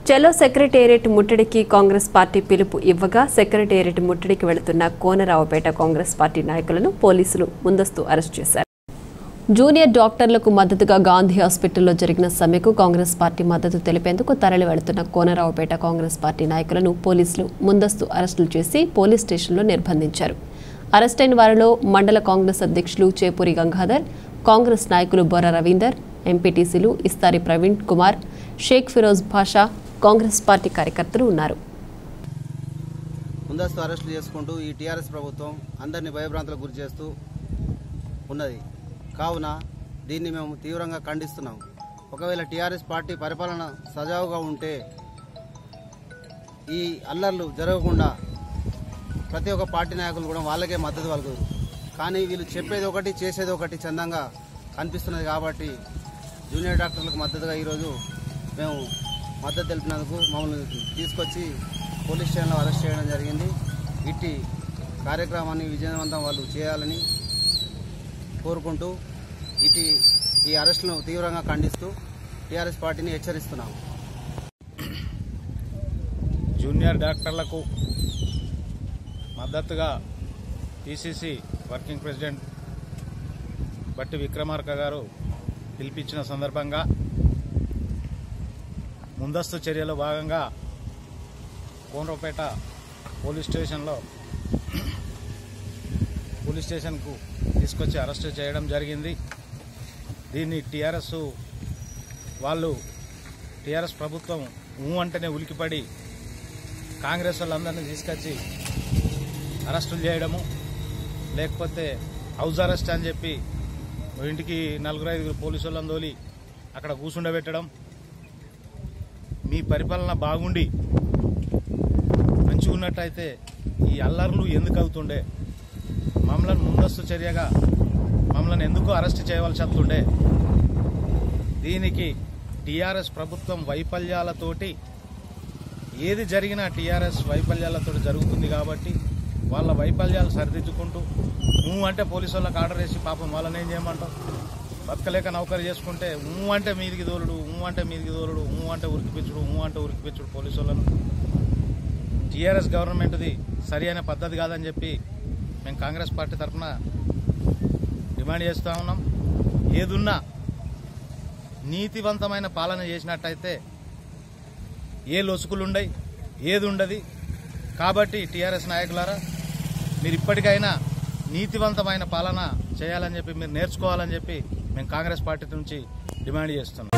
చెలో సెక్రటేరియట్ ముట్టడికి కాంగ్రెస్ పార్టీ పిలుపు ఇవ్వగా సెక్రటేరియట్ ముట్టడికి వెళుతున్న కోనరావుపేట కాంగ్రెస్ పార్టీ నాయకులను పోలీసులు ముందస్తు అరెస్ట్ చేశారు జూనియర్ డాక్టర్లకు మద్దతుగా గాంధీ హాస్పిటల్లో జరిగిన సమ్మెకు కాంగ్రెస్ పార్టీ మద్దతు తెలిపేందుకు తరలి వెళుతున్న కోనరావుపేట కాంగ్రెస్ పార్టీ నాయకులను పోలీసులు ముందస్తు అరెస్టులు చేసి పోలీస్ స్టేషన్లో నిర్బంధించారు అరెస్టైన వారిలో మండల కాంగ్రెస్ అధ్యక్షులు చేపూరి గంగాధర్ కాంగ్రెస్ నాయకులు బొర్ర రవీందర్ ఎంపీటీసీలు ఇస్తారి ప్రవీణ్ కుమార్ షేక్ ఫిరోజ్ భాషా కాంగ్రెస్ పార్టీ కార్యకర్తలు ఉన్నారు ముందస్తు అరెస్టులు చేసుకుంటూ ఈ టీఆర్ఎస్ ప్రభుత్వం అందరినీ భయభ్రాంతులకు గురి చేస్తూ ఉన్నది కావున దీన్ని మేము తీవ్రంగా ఖండిస్తున్నాం ఒకవేళ టీఆర్ఎస్ పార్టీ పరిపాలన సజావుగా ఉంటే ఈ అల్లర్లు జరగకుండా ప్రతి ఒక్క పార్టీ నాయకులు కూడా వాళ్ళకే మద్దతు పలుకుతారు కానీ వీళ్ళు చెప్పేది ఒకటి చేసేది ఒకటి చందంగా కనిపిస్తున్నది కాబట్టి జూనియర్ డాక్టర్లకు మద్దతుగా ఈరోజు మేము మద్దతు తెలిపినందుకు మమ్మల్ని తీసుకొచ్చి పోలీస్ స్టేషన్లో అరెస్ట్ చేయడం జరిగింది ఇట్టి కార్యక్రమాన్ని విజయవంతం వాళ్ళు చేయాలని కోరుకుంటూ ఇటు ఈ అరెస్టులను తీవ్రంగా ఖండిస్తూ టీఆర్ఎస్ పార్టీని హెచ్చరిస్తున్నాము జూనియర్ డాక్టర్లకు మద్దతుగా పిసిసి వర్కింగ్ ప్రెసిడెంట్ బట్టి విక్రమార్క గారు పిలిపించిన సందర్భంగా ముందస్తు చర్యలో భాగంగా కోనరావుపేట పోలీస్ స్టేషన్లో పోలీస్ స్టేషన్కు తీసుకొచ్చి అరెస్ట్ చేయడం జరిగింది దీన్ని టీఆర్ఎస్ వాళ్ళు టీఆర్ఎస్ ప్రభుత్వం ఊ అంటేనే ఉలికిపడి కాంగ్రెస్ వాళ్ళందరినీ తీసుకొచ్చి అరెస్టులు చేయడము లేకపోతే హౌస్ అరెస్ట్ అని చెప్పి ఓ ఇంటికి నలుగురు ఐదుగురు పోలీసు వాళ్ళని తోలి అక్కడ కూర్చుండబెట్టడం మీ పరిపాలన బాగుండి మంచిగా ఉన్నట్టయితే ఈ అల్లర్లు ఎందుకు అవుతుండే మమ్మల్ని ముందస్తు చర్యగా మమ్మల్ని ఎందుకు అరెస్ట్ చేయవలసి వస్తుండే దీనికి టీఆర్ఎస్ ప్రభుత్వం వైఫల్యాలతోటి ఏది జరిగినా టీఆర్ఎస్ వైఫల్యాలతో జరుగుతుంది కాబట్టి వాళ్ళ వైఫల్యాలు సరిదిద్దుకుంటూ నువ్వు అంటే పోలీసు వాళ్ళకి ఆర్డర్ వేసి పాపం వాళ్ళని ఏం చేయమంటావు బతకలేక నౌకరీ చేసుకుంటే ఊ అంటే మీదికి దోలుడు ఊ అంటే మీదికి దోలుడు ఊ అంటే ఉరికిపించుడు ఊ అంటే ఉరికిపించుడు పోలీసు వాళ్ళను టీఆర్ఎస్ గవర్నమెంట్ది సరి అయిన పద్ధతి కాదని చెప్పి మేము కాంగ్రెస్ పార్టీ తరఫున డిమాండ్ చేస్తూ ఉన్నాం ఏదున్నా నీతివంతమైన పాలన చేసినట్టయితే ఏ లొసుకులుండయి ఏది ఉండదు కాబట్టి టీఆర్ఎస్ నాయకులారా మీరు ఇప్పటికైనా నీతివంతమైన పాలన చేయాలని చెప్పి మీరు నేర్చుకోవాలని చెప్పి మేము కాంగ్రెస్ పార్టీ నుంచి డిమాండ్ చేస్తున్నాం